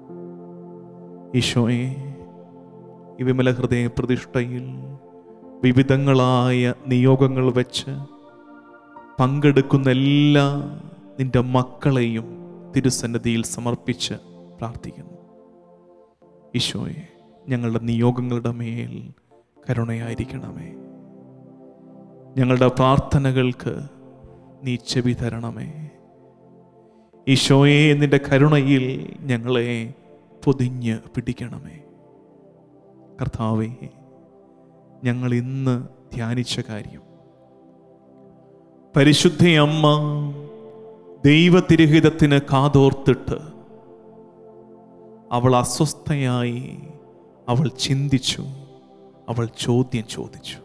ഈശോയെ ഈ വിമല ഹൃദയ പ്രതിഷ്ഠയിൽ വിവിധങ്ങളായ നിയോഗങ്ങൾ വെച്ച് പങ്കെടുക്കുന്ന എല്ലാ നിന്റെ മക്കളെയും തിരുസന്നിധിയിൽ സമർപ്പിച്ച് പ്രാർത്ഥിക്കുന്നു ഈശോയെ ഞങ്ങളുടെ നിയോഗങ്ങളുടെ മേൽ കരുണയായിരിക്കണമേ ഞങ്ങളുടെ പ്രാർത്ഥനകൾക്ക് നീ ചെവി തരണമേ ഈശോയെ നിന്റെ കരുണയിൽ ഞങ്ങളെ പൊതിഞ്ഞ് പിടിക്കണമേ കർത്താവേ ഞങ്ങൾ ഇന്ന് ധ്യാനിച്ച കാര്യം പരിശുദ്ധ അമ്മ ദൈവതിരഹിതത്തിന് കാതോർത്തിട്ട് അവൾ അസ്വസ്ഥയായി അവൾ ചിന്തിച്ചു അവൾ ചോദ്യം ചോദിച്ചു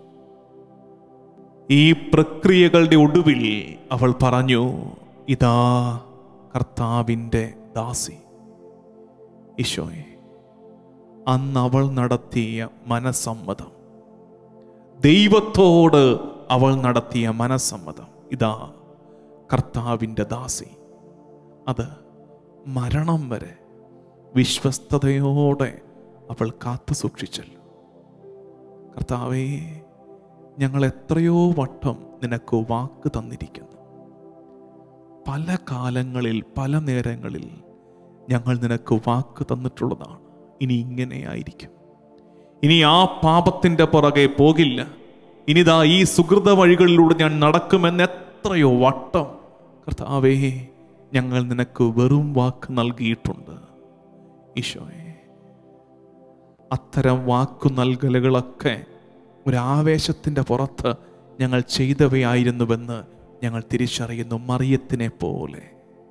ഈ പ്രക്രിയകളുടെ ഒടുവിൽ അവൾ പറഞ്ഞു ഇതാ കർത്താവിൻ്റെ ദാസി ഈശോയെ അന്ന് അവൾ നടത്തിയ മനസമ്മതം ദൈവത്തോട് അവൾ നടത്തിയ മനസമ്മതം ഇതാ കർത്താവിൻ്റെ ദാസി അത് മരണം വരെ വിശ്വസ്തയോടെ അവൾ കാത്തു സൂക്ഷിച്ചല്ലോ കർത്താവേ ഞങ്ങൾ എത്രയോ വട്ടം നിനക്ക് വാക്ക് തന്നിരിക്കുന്നു പല കാലങ്ങളിൽ പല നേരങ്ങളിൽ ഞങ്ങൾ നിനക്ക് വാക്ക് തന്നിട്ടുള്ളതാണ് ഇനി ഇങ്ങനെയായിരിക്കും ഇനി ആ പാപത്തിൻ്റെ പുറകെ പോകില്ല ഇനിതാ ഈ സുഹൃത വഴികളിലൂടെ ഞാൻ നടക്കുമെന്ന് എത്രയോ വട്ടം കർത്താവേ ഞങ്ങൾ നിനക്ക് വെറും വാക്ക് നൽകിയിട്ടുണ്ട് ഈശോയെ അത്തരം വാക്കു നൽകലുകളൊക്കെ ഒരാവേശത്തിൻ്റെ പുറത്ത് ഞങ്ങൾ ചെയ്തവയായിരുന്നുവെന്ന് ഞങ്ങൾ തിരിച്ചറിയുന്നു മറിയത്തിനെ പോലെ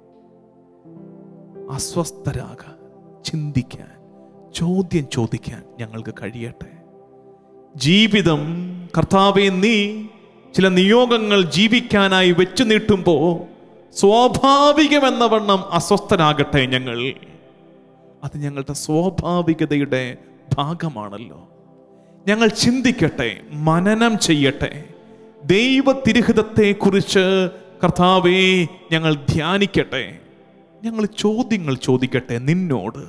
അസ്വസ്ഥരാകാൻ ചിന്തിക്കാൻ ചോദ്യം ചോദിക്കാൻ ഞങ്ങൾക്ക് കഴിയട്ടെ ജീവിതം കർത്താവെ നീ ചില നിയോഗങ്ങൾ ജീവിക്കാനായി വെച്ചു നീട്ടുമ്പോൾ സ്വാഭാവികമെന്ന വണ്ണം അസ്വസ്ഥരാകട്ടെ ഞങ്ങൾ അത് ഞങ്ങളുടെ സ്വാഭാവികതയുടെ ഭാഗമാണല്ലോ ഞങ്ങൾ ചിന്തിക്കട്ടെ മനനം ചെയ്യട്ടെ ദൈവ തിരുഹിതത്തെ കുറിച്ച് കർത്താവെ ഞങ്ങൾ ധ്യാനിക്കട്ടെ ഞങ്ങൾ ചോദ്യങ്ങൾ ചോദിക്കട്ടെ നിന്നോട്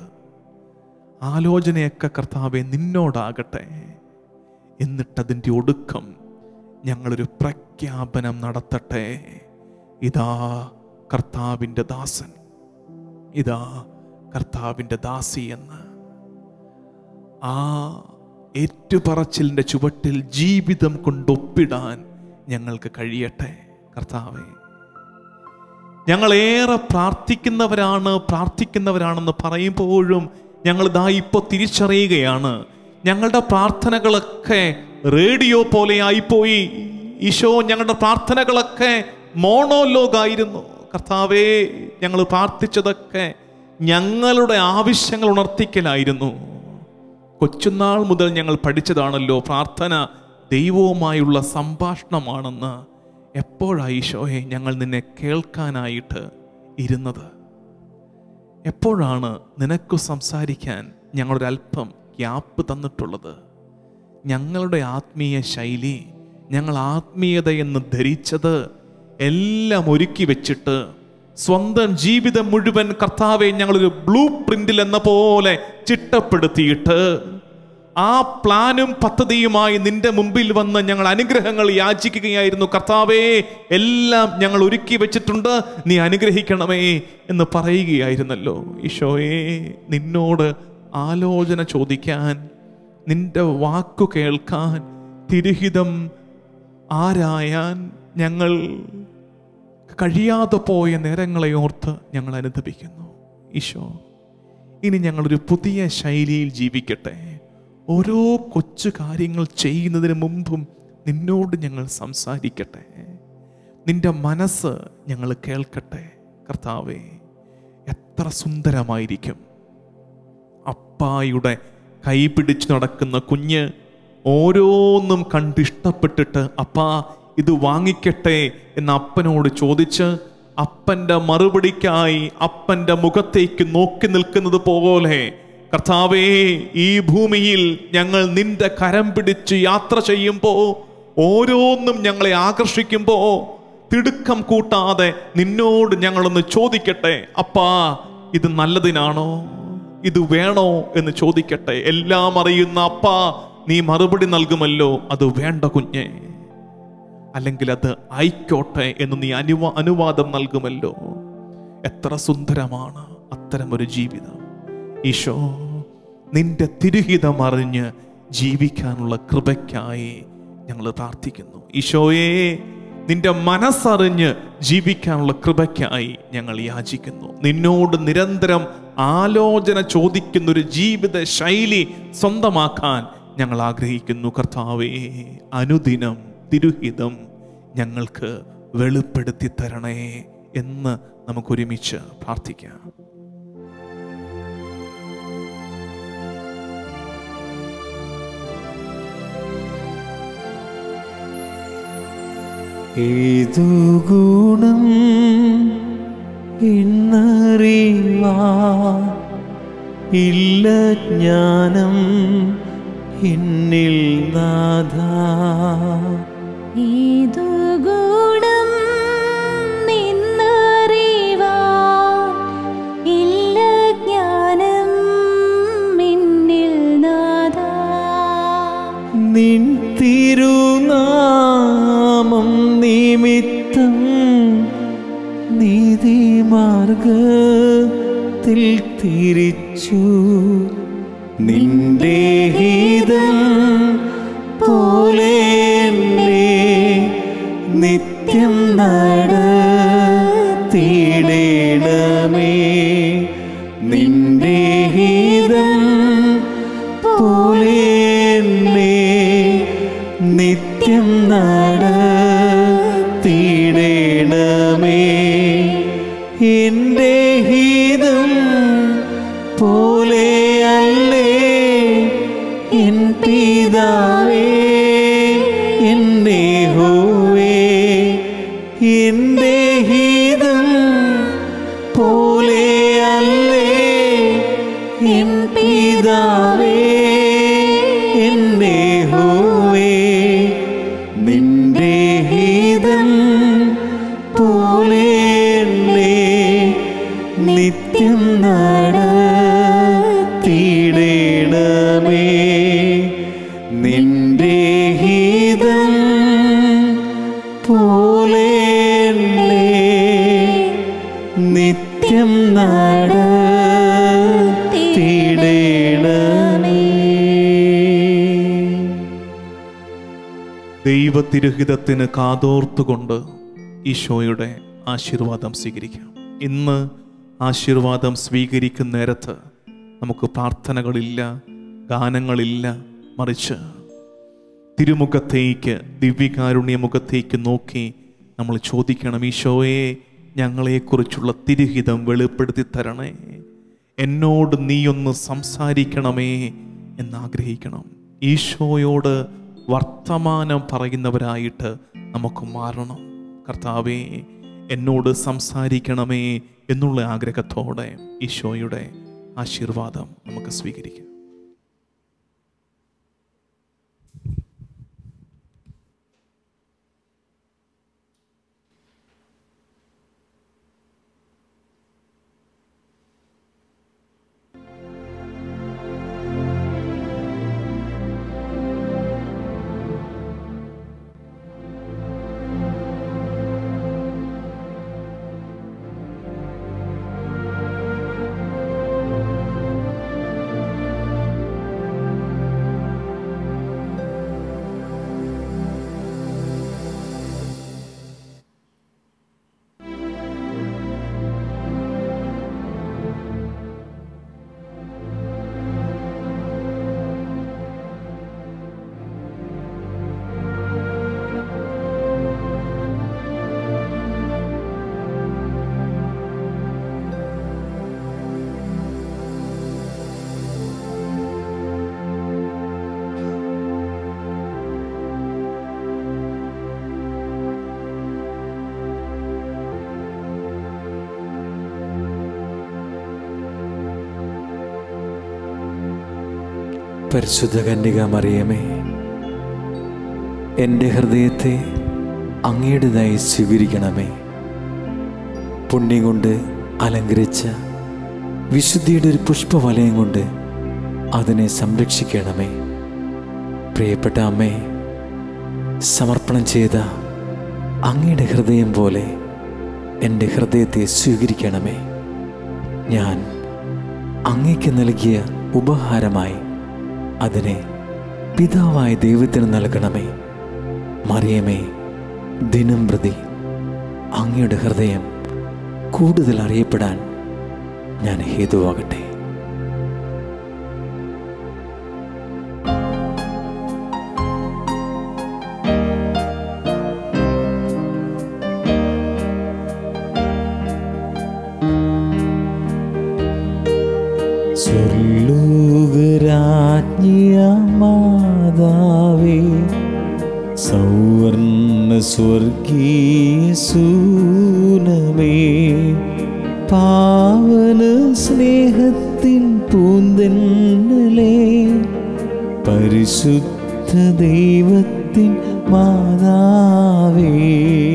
ആലോചനയൊക്കെ കർത്താവെ നിന്നോടാകട്ടെ എന്നിട്ടതിൻ്റെ ഒടുക്കം ഞങ്ങളൊരു പ്രഖ്യാപനം നടത്തട്ടെ ഇതാ കർത്താവിൻ്റെ ദാസൻ ഇതാ കർത്താവിൻ്റെ ദാസി എന്ന് ആ ഏറ്റുപറച്ചിലിൻ്റെ ചുവട്ടിൽ ജീവിതം കൊണ്ടൊപ്പിടാൻ ഞങ്ങൾക്ക് കഴിയട്ടെ കർത്താവേ ഞങ്ങളേറെ പ്രാർത്ഥിക്കുന്നവരാണ് പ്രാർത്ഥിക്കുന്നവരാണെന്ന് പറയുമ്പോഴും ഞങ്ങൾ ഇതാ ഇപ്പോൾ തിരിച്ചറിയുകയാണ് ഞങ്ങളുടെ പ്രാർത്ഥനകളൊക്കെ റേഡിയോ പോലെ ആയിപ്പോയി ഈശോ ഞങ്ങളുടെ പ്രാർത്ഥനകളൊക്കെ മോണോലോഗായിരുന്നു കർത്താവേ ഞങ്ങൾ പ്രാർത്ഥിച്ചതൊക്കെ ഞങ്ങളുടെ ആവശ്യങ്ങൾ ഉണർത്തിക്കലായിരുന്നു കൊച്ചുനാൾ മുതൽ ഞങ്ങൾ പഠിച്ചതാണല്ലോ പ്രാർത്ഥന ദൈവവുമായുള്ള സംഭാഷണമാണെന്ന് എപ്പോഴായി ഈശോയെ ഞങ്ങൾ നിന്നെ കേൾക്കാനായിട്ട് ഇരുന്നത് എപ്പോഴാണ് നിനക്ക് സംസാരിക്കാൻ ഞങ്ങളൊരല്പം ഗ്യാപ്പ് തന്നിട്ടുള്ളത് ഞങ്ങളുടെ ആത്മീയ ശൈലി ഞങ്ങൾ ആത്മീയതയെന്ന് ധരിച്ചത് എല്ലാം ഒരുക്കി വെച്ചിട്ട് സ്വന്തം ജീവിതം മുഴുവൻ കർത്താവെ ഞങ്ങളൊരു ബ്ലൂ പ്രിന്റിൽ എന്ന പോലെ ചിട്ടപ്പെടുത്തിയിട്ട് ആ പ്ലാനും പദ്ധതിയുമായി നിന്റെ മുമ്പിൽ വന്ന് ഞങ്ങൾ അനുഗ്രഹങ്ങൾ യാചിക്കുകയായിരുന്നു കർത്താവേ എല്ലാം ഞങ്ങൾ ഒരുക്കി വെച്ചിട്ടുണ്ട് നീ അനുഗ്രഹിക്കണമേ എന്ന് പറയുകയായിരുന്നല്ലോ ഈശോയെ നിന്നോട് ആലോചന ചോദിക്കാൻ നിന്റെ വാക്കു കേൾക്കാൻ തിരുഹിതം ആരായാൻ ഞങ്ങൾ കഴിയാതെ പോയ നേരങ്ങളെ ഓർത്ത് ഞങ്ങൾ അനുദപിക്കുന്നു ഈശോ ഇനി ഞങ്ങളൊരു പുതിയ ശൈലിയിൽ ജീവിക്കട്ടെ ഓരോ കൊച്ചു കാര്യങ്ങൾ ചെയ്യുന്നതിന് മുമ്പും നിന്നോട് ഞങ്ങൾ സംസാരിക്കട്ടെ നിന്റെ മനസ്സ് ഞങ്ങൾ കേൾക്കട്ടെ കർത്താവേ എത്ര സുന്ദരമായിരിക്കും അപ്പായുടെ കൈ പിടിച്ച് നടക്കുന്ന കുഞ്ഞ് ഓരോന്നും കണ്ടിഷ്ടപ്പെട്ടിട്ട് അപ്പാ ഇത് വാങ്ങിക്കട്ടെ എന്ന് അപ്പനോട് ചോദിച്ച് അപ്പന്റെ മറുപടിക്കായി അപ്പന്റെ മുഖത്തേക്ക് നോക്കി നിൽക്കുന്നത് പോലെ കർത്താവേ ഈ ഭൂമിയിൽ ഞങ്ങൾ നിന്റെ കരം പിടിച്ച് യാത്ര ചെയ്യുമ്പോൾ ഓരോന്നും ഞങ്ങളെ ആകർഷിക്കുമ്പോൾ തിടുക്കം കൂട്ടാതെ നിന്നോട് ഞങ്ങളൊന്ന് ചോദിക്കട്ടെ അപ്പാ ഇത് നല്ലതിനാണോ ഇത് വേണോ എന്ന് ചോദിക്കട്ടെ എല്ലാം അറിയുന്ന അപ്പാ നീ മറുപടി നൽകുമല്ലോ അത് വേണ്ട കുഞ്ഞെ അല്ലെങ്കിൽ അത് ആയിക്കോട്ടെ എന്ന് നീ അനുവാ അനുവാദം നൽകുമല്ലോ എത്ര സുന്ദരമാണ് അത്തരമൊരു ജീവിതം ഈശോ നിന്റെ തിരുഹിതം അറിഞ്ഞ് ജീവിക്കാനുള്ള കൃപയ്ക്കായി ഞങ്ങൾ പ്രാർത്ഥിക്കുന്നു ഈശോയെ നിന്റെ മനസ്സറിഞ്ഞ് ജീവിക്കാനുള്ള കൃപയ്ക്കായി ഞങ്ങൾ യാചിക്കുന്നു നിന്നോട് നിരന്തരം ആലോചന ചോദിക്കുന്ന ഒരു ജീവിത ശൈലി സ്വന്തമാക്കാൻ ഞങ്ങൾ ആഗ്രഹിക്കുന്നു കർത്താവേ അനുദിനം തിരുഹിതം ഞങ്ങൾക്ക് വെളിപ്പെടുത്തി തരണേ എന്ന് നമുക്കൊരുമിച്ച് പ്രാർത്ഥിക്കാം ഏതു ഗുണം എന്നറിവാ ഇല്ല ജ്ഞാനം എന്നിൽ നാഥ ഏതു ഗുണം നിന്നറിവാൻ ഇല്ല ജ്ഞാനം മിന്നിൽ നാഥാ നിൻ തിരുനാമം നിമിത്തം നീതിമാർഗത്തിൽ തിരിച്ചു നിന്റെ ഹിതം പോലെ എന്നെ നിത്യം നടത്തിയിടണമേ നിന്റെ ഹിതം പോലെ എന്നെ നിത്യം നടത്തിയിടണമേ എൻ്റെ ഹിതം പോലെയല്ലേ എൻ പിതാവേ എന്നെ ഹോവേ എൻ്റെ ഹിതം പോലെയല്ലേ എൻ പിതാവേ എന്നെ ഹോവേ നിന്റെ ഹിതം പോലെ എന്നെ നിത്യം നടത്തിയിടണമേ നിന്റെ ഹിതം പോലെ എന്നെ നിത്യം നടത്തിയിടണമേ ദൈവതിരുഹിതത്തിന് കാതോർത്തുകൊണ്ട് ഈശോയുടെ ആശീർവാദം സ്വീകരിക്കാം ഇന്ന് ആശീർവാദം സ്വീകരിക്കുന്ന നേരത്ത് നമുക്ക് പ്രാർത്ഥനകളില്ല ഗാനങ്ങളില്ല മറിച്ച് തിരുമുഖത്തേക്ക് ദിവ്യകാരുണ്യമുഖത്തേക്ക് നോക്കി നമ്മൾ ചോദിക്കണം ഈശോയെ ഞങ്ങളെക്കുറിച്ചുള്ള തിരുഹിതം വെളിപ്പെടുത്തി തരണേ എന്നോട് നീയൊന്ന് സംസാരിക്കണമേ എന്നാഗ്രഹിക്കണം ഈശോയോട് വർത്തമാനം പറയുന്നവരായിട്ട് നമുക്ക് മാറണം കർത്താവേ എന്നോട് സംസാരിക്കണമേ എന്നുള്ള ആഗ്രഹത്തോടെ ഈശോയുടെ ആശീർവാദം നമുക്ക് സ്വീകരിക്കാം പരിശുദ്ധ കന്യക മറിയമേ എൻ്റെ ഹൃദയത്തെ അങ്ങയുടേതായി സ്വീകരിക്കണമേ പുണ്യം കൊണ്ട് അലങ്കരിച്ച വിശുദ്ധിയുടെ ഒരു പുഷ്പവലയം കൊണ്ട് അതിനെ സംരക്ഷിക്കണമേ പ്രിയപ്പെട്ട അമ്മേ സമർപ്പണം ചെയ്ത അങ്ങയുടെ ഹൃദയം പോലെ എൻ്റെ ഹൃദയത്തെ സ്വീകരിക്കണമേ ഞാൻ അങ്ങയ്ക്ക് നൽകിയ ഉപഹാരമായി അതിനെ പിതാവായ ദൈവത്തിന് നൽകണമേ മറിയമേ ദിനം പ്രതി അങ്ങയുടെ ഹൃദയം കൂടുതൽ അറിയപ്പെടാൻ ഞാൻ ഹേതുവാകട്ടെ സ്വർലോകരാജ്ഞിയ മാതാവേ സൗവർണ സ്വർഗീയ സൂനമേ പാവന സ്നേഹത്തിൻ പൂന്തന്നലേ പരിശുദ്ധ ദൈവത്തിൻ മാതാവേ